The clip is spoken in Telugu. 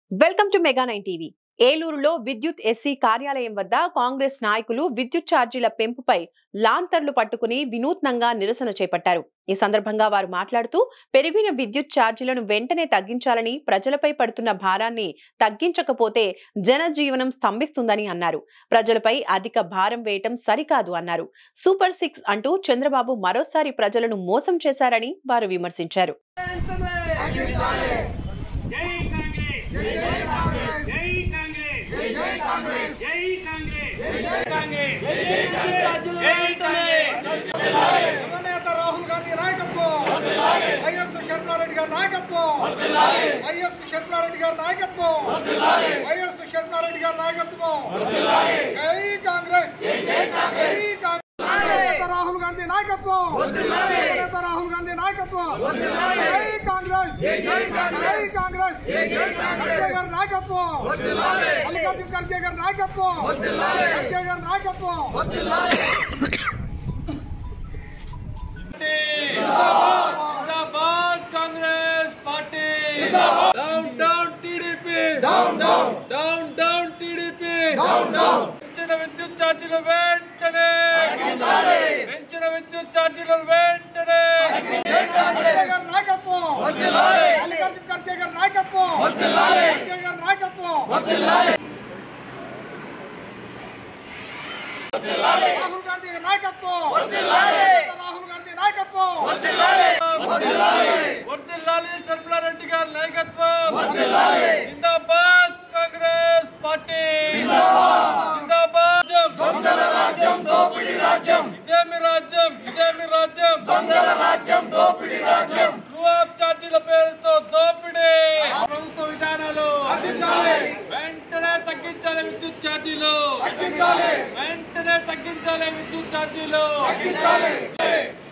welcome to Mega nine TV ఏలూరులో విద్యుత్ ఎస్సీ కార్యాలయం వద్ద కాంగ్రెస్ నాయకులు విద్యుత్ ఛార్జీల పెంపుపై లాంతర్లు పట్టుకుని వినూత్నంగా నిరసన చేపట్టారు ఈ సందర్భంగా వారు మాట్లాడుతూ పెరిగిన విద్యుత్ ఛార్జీలను వెంటనే తగ్గించాలని ప్రజలపై పడుతున్న భారాన్ని తగ్గించకపోతే జనజీవనం స్తంభిస్తుందని అన్నారు ప్రజలపై అధిక భారం వేయటం సరికాదు అన్నారు సూపర్ సిక్స్ అంటూ చంద్రబాబు మరోసారి ప్రజలను మోసం చేశారని వారు విమర్శించారు జై కాంగ్రెస్ జై కాంగ్రెస్ జై కాంగ్రెస్ జై కాంగ్రెస్ జై కాంగ్రెస్ జై కాంగ్రెస్ జై కాంగ్రెస్ యువనేత రాహుల్ గాంధీ నాయకత్వం వైఎస్ షర్మిలారెడ్డి గారి నాయకత్వం వైఎస్ షర్మిలారెడ్డి గారి నాయకత్వం వైఎస్ షర్మిలారెడ్డి గారి నాయకత్వం జై కాంగ్రెస్ జై కాంగ్రెస్ యువనేత రాహుల్ గాంధీ నాయకత్వం యువనేత రాహుల్ గాంధీ నాయకత్వం జై కాంగ్రెస్ జై కాంగ్రెస్ ఖర్గే గారి నాయకత్వం మల్లికార్జున ఖర్గే గారి నాయకత్వం ఖర్గే గారి నాయకత్వం जिंदाबाद Congress party down down TDP down down down down TDP down down పెంచిన విద్యుత్ ఛార్జీలు వెంటనే పెంచిన విద్యుత్ ఛార్జీలు వెంటనే ఖర్గే గారి నాయకత్వం మల్లికార్జున ఖర్గే గారి నాయకత్వం ఖర్గే గారి నాయకత్వం రాహుల్ గాంధీ నాయకత్వం రాహుల్ గాంధీ నాయకత్వం వర్దిల్లాలి శర్మిలారెడ్డి గారి నాయకత్వం జిందాబాద్ కాంగ్రెస్ పార్టీ జిందాబాద్ దొంగల రాజ్యం దోపిడి రాజ్యం ఇదేమి రాజ్యం ఇదేమి రాజ్యం దొంగల రాజ్యం దోపిడి రాజ్యం ఆఫ్ ఛార్జీల పేరుతో దోపిడి ప్రభుత్వ విధానాలు వెంటనే తగ్గించాలి విద్యుత్ ఛార్జీలు వెంటనే తగ్గించాలి విద్యుత్ ఛార్జీలు